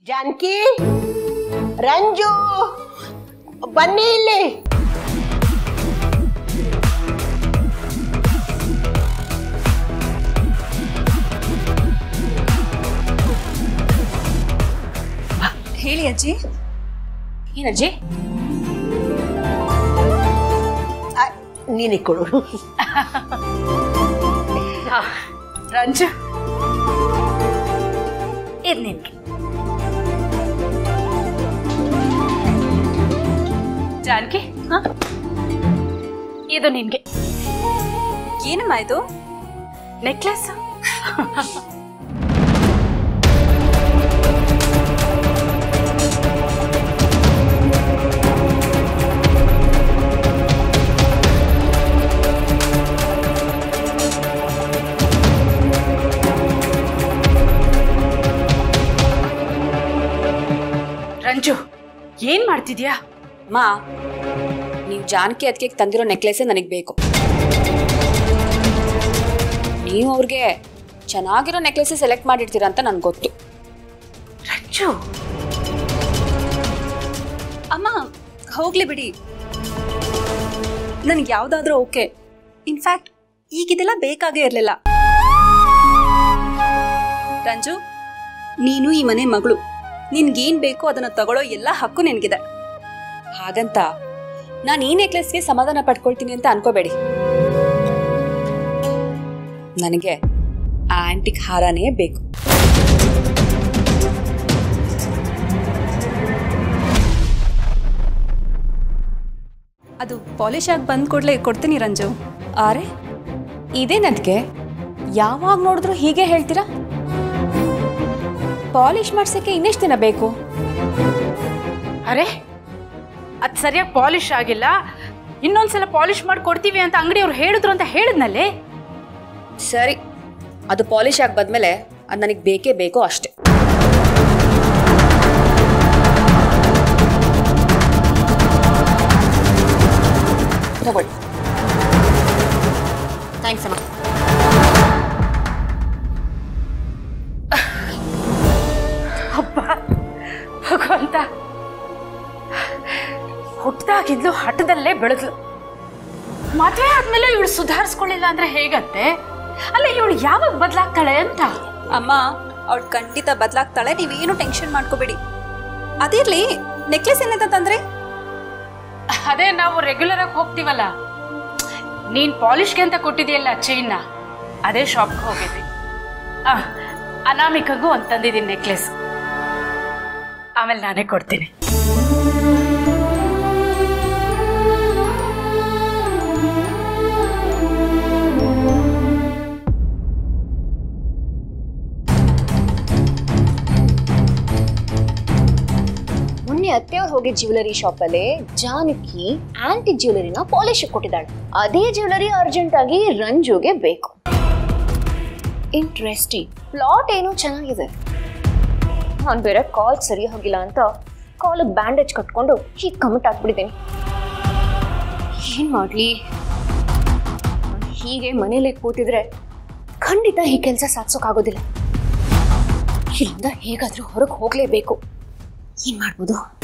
ಜಾನಕಿ ರಂಜು ಬನ್ನಿ ಇಲ್ಲಿ ಹೇಳಿ ಅಜ್ಜಿ ಏನಜ್ಜಿ ಆ, ನೀನೇ ಕೊಡು ರಂಜು ಇದು ನಿನ್ಗೆ ಜಾನಕಿ ಇದು ನಿನ್ಗೆ ಏನಮ್ಮ ಇದು ನೆಕ್ಲೆಸ್ ರಂಜು ಏನ್ ಮಾಡ್ತಿದ್ಯಾ ಅಮ್ಮ ನೀವು ಜಾನಕಿ ಅದಕ್ಕೆ ತಂದಿರೋ ನೆಕ್ಲೆಸೇ ನನಗೆ ಬೇಕು ನೀವು ಅವ್ರಿಗೆ ಚೆನ್ನಾಗಿರೋ ನೆಕ್ಲೆಸೇ ಸೆಲೆಕ್ಟ್ ಮಾಡಿರ್ತೀರ ಅಂತ ನನಗೆ ಗೊತ್ತು ರಂಜು ಅಮ್ಮ ಹೋಗ್ಲಿ ಬಿಡಿ ನನಗೆ ಯಾವುದಾದ್ರೂ ಓಕೆ ಇನ್ಫ್ಯಾಕ್ಟ್ ಈಗಿದೆಲ್ಲ ಬೇಕಾಗೇ ಇರಲಿಲ್ಲ ರಂಜು ನೀನು ಈ ಮನೆ ಮಗಳು ನಿನ್ಗೇನ್ ಬೇಕೋ ಅದನ್ನ ತಗೊಳ್ಳೋ ಎಲ್ಲ ಹಕ್ಕು ನಿನಗಿದೆ ಹಾಗಂತ ನಾನು ಈ ನೆಕ್ಲೆಸ್ಗೆ ಸಮಾಧಾನ ಪಡ್ಕೊಳ್ತೀನಿ ಅಂತ ಅನ್ಕೋಬೇಡಿ ನನಗೆ ಆ ಆಂಟಿಕ್ ಹಾರನೇ ಬೇಕು ಅದು ಪಾಲಿಶ್ ಆಗಿ ಬಂದ್ ಕೂಡಲೇ ಕೊಡ್ತೀನಿ ರಂಜು ಆರೆ ಇದೇನದ್ಕೆ ಯಾವಾಗ ನೋಡಿದ್ರು ಹೀಗೆ ಹೇಳ್ತೀರಾ ಪಾಲಿಶ್ ಮಾಡ್ಸಕ್ಕೆ ಇನ್ನೆಷ್ಟು ದಿನ ಬೇಕು ಅರೆ ಅದು ಸರಿಯಾಗಿ ಪಾಲಿಶ್ ಆಗಿಲ್ಲ ಇನ್ನೊಂದ್ಸಲ ಪಾಲಿಶ್ ಮಾಡಿ ಕೊಡ್ತೀವಿ ಅಂತ ಅಂಗಡಿಯವ್ರು ಹೇಳಿದ್ರು ಅಂತ ಹೇಳಿದ್ನಲ್ಲೇ ಸರಿ ಅದು ಪಾಲಿಶ್ ಆಗಿ ಬಂದ್ಮೇಲೆ ಅದು ನನಗೆ ಬೇಕೇ ಬೇಕೋ ಅಷ್ಟೇ ತಗೊಳ್ಳಿ ಥ್ಯಾಂಕ್ಸ್ ಅಮ್ಮ ಹಬ್ಬ ಭಗವಂತ ಹುಟ್ಟದಾಗಿದ್ಲು ಹಠದಲ್ಲೇ ಬೆಳೆದ್ಲು ಮದುವೆ ಆದ್ಮೇಲೆ ಇವಳು ಸುಧಾರಿಸ್ಕೊಳ್ಳಿಲ್ಲ ಅಂದ್ರೆ ಹೇಗತ್ತೆ ಅಲ್ಲ ಇವಳು ಯಾವಾಗ ಬದಲಾಗ್ತಾಳೆ ಅಂತ ಅಮ್ಮ ಅವಳು ಖಂಡಿತ ಬದಲಾಗ್ತಾಳೆ ನೀವೇನು ಟೆನ್ಷನ್ ಮಾಡ್ಕೋಬೇಡಿ ಅದಿರ್ಲಿ ನೆಕ್ಲೆಸ್ ಏನಂತ ತಂದ್ರೆ ಅದೇ ನಾವು ರೆಗ್ಯುಲರ್ ಆಗಿ ಹೋಗ್ತೀವಲ್ಲ ನೀನ್ ಪಾಲಿಶ್ಗೆ ಅಂತ ಕೊಟ್ಟಿದೆಯಲ್ಲ ಚೈನ್ನ ಅದೇ ಶಾಪ್ಗೆ ಹೋಗಿದ್ವಿ ಆ, ಅನಾಮಿಕಗೂ ಅಂತ ತಂದಿದ್ದೀನಿ ನೆಕ್ಲೆಸ್ ಆಮೇಲೆ ನಾನೇ ಕೊಡ್ತೀನಿ ಮೊನ್ನೆ ಅತ್ತೆಯವ್ರು ಹೋಗಿ ಜ್ಯುವೆಲರಿ ಶಾಪಲ್ಲಿ ಜಾನಕಿ ಆಂಟಿ ಜ್ಯುವೆಲರಿನ ಪಾಲಿಶ್ ಕೊಟ್ಟಿದ್ದಾಳೆ ಅದೇ ಜ್ಯುವೆಲರಿ ಅರ್ಜೆಂಟ್ ಆಗಿ ರಂಜುಗೆ ಬೇಕು ಇಂಟ್ರೆಸ್ಟಿಂಗ್ ಪ್ಲಾಟ್ ಏನೋ ಚೆನ್ನಾಗಿದೆ ನಾನು ಬೇರೆ ಕಾಲ್ ಸರಿ ಹೋಗಿಲ್ಲ ಅಂತ ಕಾಲಿಗೆ ಬ್ಯಾಂಡೇಜ್ ಕಟ್ಕೊಂಡು ಹೀಗೆ ಕಮಿಟ್ ಆಗ್ಬಿಟ್ಟಿದ್ದೀನಿ ಏನ್ ಮಾಡ್ಲಿ ನಾನ್ ಹೀಗೆ ಮನೇಲಿ ಕೂತಿದ್ರೆ ಖಂಡಿತ ಈ ಕೆಲಸ ಸಾಧಿಸೋಕ್ಕಾಗೋದಿಲ್ಲ ಇಲ್ಲಿಂದ ಹೇಗಾದ್ರೂ ಹೊರಗೆ ಹೋಗ್ಲೇಬೇಕು ಏನ್ ಮಾಡ್ಬೋದು